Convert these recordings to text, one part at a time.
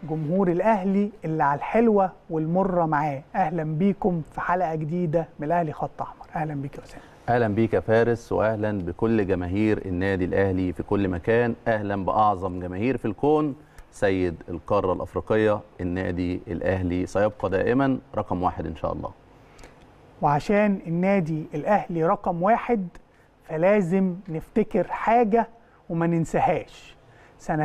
جمهور الاهلي اللي على الحلوه والمره معاه اهلا بيكم في حلقه جديده من الاهلي خط احمر اهلا بيك يا اسامه اهلا بيك يا فارس واهلا بكل جماهير النادي الاهلي في كل مكان اهلا باعظم جماهير في الكون سيد القاره الافريقيه النادي الاهلي سيبقى دائما رقم واحد ان شاء الله وعشان النادي الاهلي رقم واحد فلازم نفتكر حاجه وما ننساهاش سنة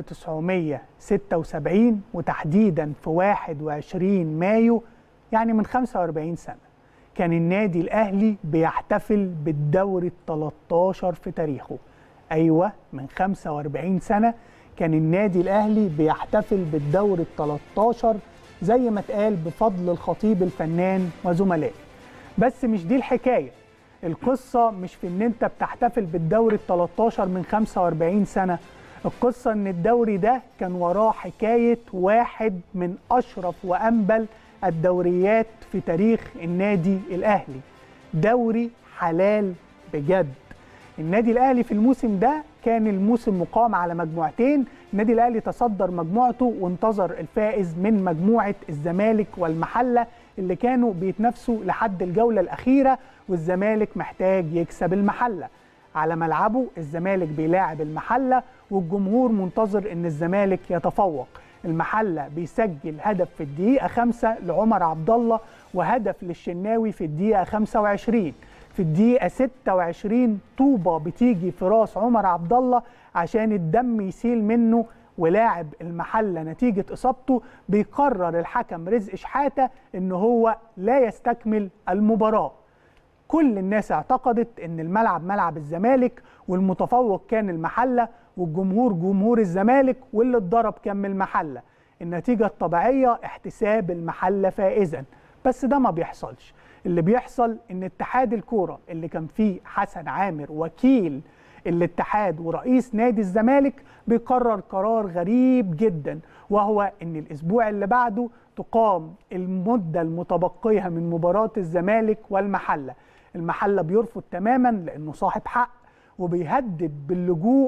1976 وتحديدا في 21 مايو يعني من 45 سنة كان النادي الأهلي بيحتفل بالدوري ال 13 في تاريخه أيوة من 45 سنة كان النادي الأهلي بيحتفل بالدوري ال 13 زي ما اتقال بفضل الخطيب الفنان وزملائه بس مش دي الحكاية القصة مش في ان انت بتحتفل بالدوري ال 13 من 45 سنة القصة ان الدوري ده كان وراه حكاية واحد من اشرف وانبل الدوريات في تاريخ النادي الاهلي دوري حلال بجد النادي الاهلي في الموسم ده كان الموسم مقام على مجموعتين النادي الاهلي تصدر مجموعته وانتظر الفائز من مجموعه الزمالك والمحله اللي كانوا بيتنافسوا لحد الجوله الاخيره والزمالك محتاج يكسب المحله على ملعبه الزمالك بيلاعب المحله والجمهور منتظر ان الزمالك يتفوق المحله بيسجل هدف في الدقيقه 5 لعمر عبد الله وهدف للشناوي في الدقيقه 25 في الدقيقه 26 طوبه بتيجي في راس عمر عبد الله عشان الدم يسيل منه ولاعب المحله نتيجه اصابته بيقرر الحكم رزق شحاته ان هو لا يستكمل المباراه كل الناس اعتقدت ان الملعب ملعب الزمالك والمتفوق كان المحله والجمهور جمهور الزمالك واللي اتضرب كان من المحله النتيجه الطبيعيه احتساب المحله فائزا بس ده ما بيحصلش اللي بيحصل ان اتحاد الكوره اللي كان فيه حسن عامر وكيل الاتحاد ورئيس نادي الزمالك بيقرر قرار غريب جدا وهو ان الاسبوع اللي بعده تقام المده المتبقيه من مباراه الزمالك والمحله المحله بيرفض تماما لانه صاحب حق وبيهدد باللجوء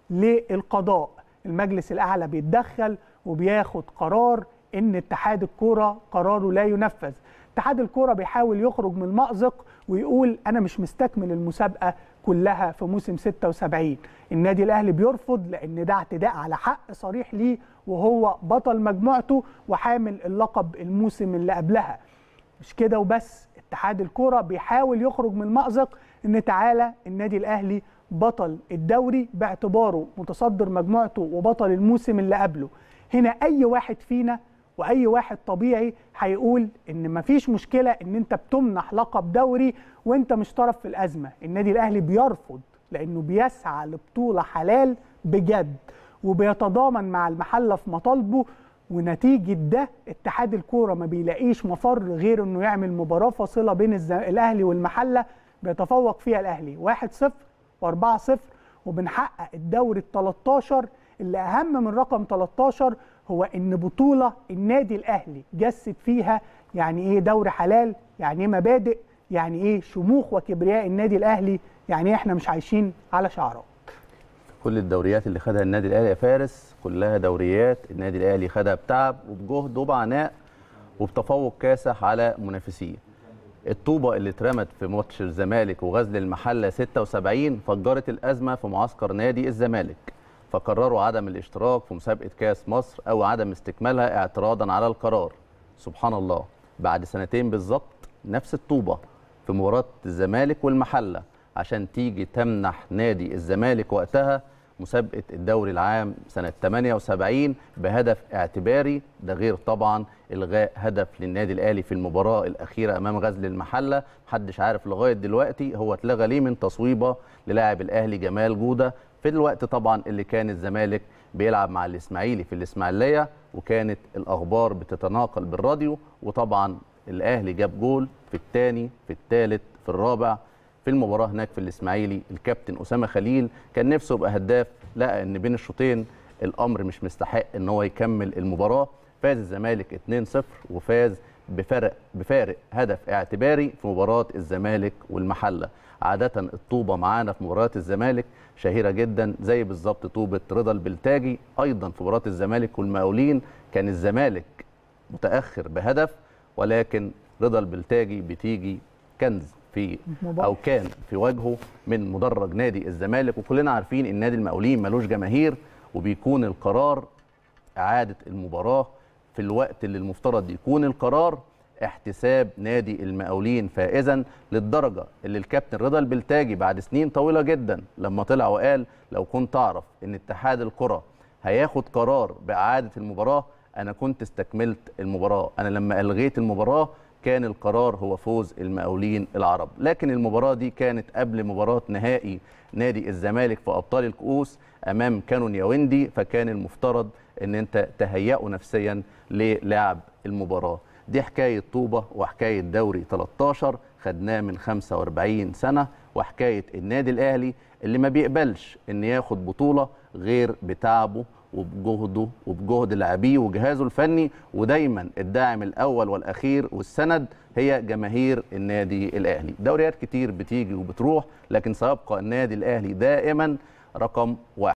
للقضاء المجلس الاعلى بيتدخل وبياخد قرار ان اتحاد الكوره قراره لا ينفذ اتحاد الكوره بيحاول يخرج من المأزق ويقول انا مش مستكمل المسابقه كلها في موسم 76 النادي الاهلي بيرفض لان ده اعتداء على حق صريح ليه وهو بطل مجموعته وحامل اللقب الموسم اللي قبلها مش كده وبس اتحاد الكوره بيحاول يخرج من المأزق ان تعالى النادي الاهلي بطل الدوري باعتباره متصدر مجموعته وبطل الموسم اللي قبله هنا اي واحد فينا واي واحد طبيعي هيقول ان مفيش مشكله ان انت بتمنح لقب دوري وانت مش طرف في الازمه النادي الاهلي بيرفض لانه بيسعى لبطوله حلال بجد وبيتضامن مع المحله في مطالبه ونتيجه ده اتحاد الكوره ما بيلاقيش مفر غير انه يعمل مباراه فاصله بين الز... الاهلي والمحله بيتفوق فيها الاهلي 1-0 و4-0 وبنحقق الدوري ال 13 اللي اهم من رقم 13 هو ان بطوله النادي الاهلي جسد فيها يعني ايه دوري حلال يعني ايه مبادئ يعني ايه شموخ وكبرياء النادي الاهلي يعني ايه احنا مش عايشين على شعارات كل الدوريات اللي خدها النادي الاهلي يا فارس كلها دوريات النادي الاهلي خدها بتعب وبجهد وبعناء وبتفوق كاسح على منافسيه الطوبه اللي اترمت في ماتش الزمالك وغزل المحله 76 فجرت الازمه في معسكر نادي الزمالك فقرروا عدم الاشتراك في مسابقه كاس مصر او عدم استكمالها اعتراضا على القرار سبحان الله بعد سنتين بالظبط نفس الطوبه في مباراه الزمالك والمحله عشان تيجي تمنح نادي الزمالك وقتها مسابقه الدوري العام سنه 78 بهدف اعتباري ده غير طبعا الغاء هدف للنادي الاهلي في المباراه الاخيره امام غزل المحله محدش عارف لغايه دلوقتي هو اتلغى ليه من تصويبه للاعب الاهلي جمال جوده في الوقت طبعا اللي كان الزمالك بيلعب مع الاسماعيلي في الاسماعيليه وكانت الاخبار بتتناقل بالراديو وطبعا الاهلي جاب جول في الثاني في الثالث في الرابع في المباراه هناك في الاسماعيلي الكابتن اسامه خليل كان نفسه يبقى هداف لقى ان بين الشوطين الامر مش مستحق ان هو يكمل المباراه فاز الزمالك 2-0 وفاز بفرق بفارق هدف اعتباري في مباراه الزمالك والمحله عاده الطوبه معانا في مباريات الزمالك شهيره جدا زي بالظبط طوبه رضا البلتاجي ايضا في مباراه الزمالك والمقاولين كان الزمالك متاخر بهدف ولكن رضا البلتاجي بتيجي كنز في مباشر. او كان في وجهه من مدرج نادي الزمالك وكلنا عارفين ان نادي المقاولين ملوش جماهير وبيكون القرار اعاده المباراه في الوقت اللي المفترض يكون القرار احتساب نادي المقاولين فائزا للدرجه اللي الكابتن رضا البلتاجي بعد سنين طويله جدا لما طلع وقال لو كنت اعرف ان اتحاد الكره هياخد قرار باعاده المباراه انا كنت استكملت المباراه انا لما الغيت المباراه كان القرار هو فوز المقاولين العرب لكن المباراه دي كانت قبل مباراه نهائي نادي الزمالك في ابطال الكؤوس امام كانون ياوندي فكان المفترض ان انت تهيئه نفسيا للعب المباراه دي حكايه طوبه وحكايه دوري 13 خدناه من 45 سنه وحكايه النادي الاهلي اللي ما بيقبلش ان ياخد بطوله غير بتعبه وبجهده وبجهد لاعبيه وجهازه الفني ودايما الداعم الاول والاخير والسند هي جماهير النادي الاهلي دوريات كتير بتيجي وبتروح لكن سيبقى النادي الاهلي دائما رقم واحد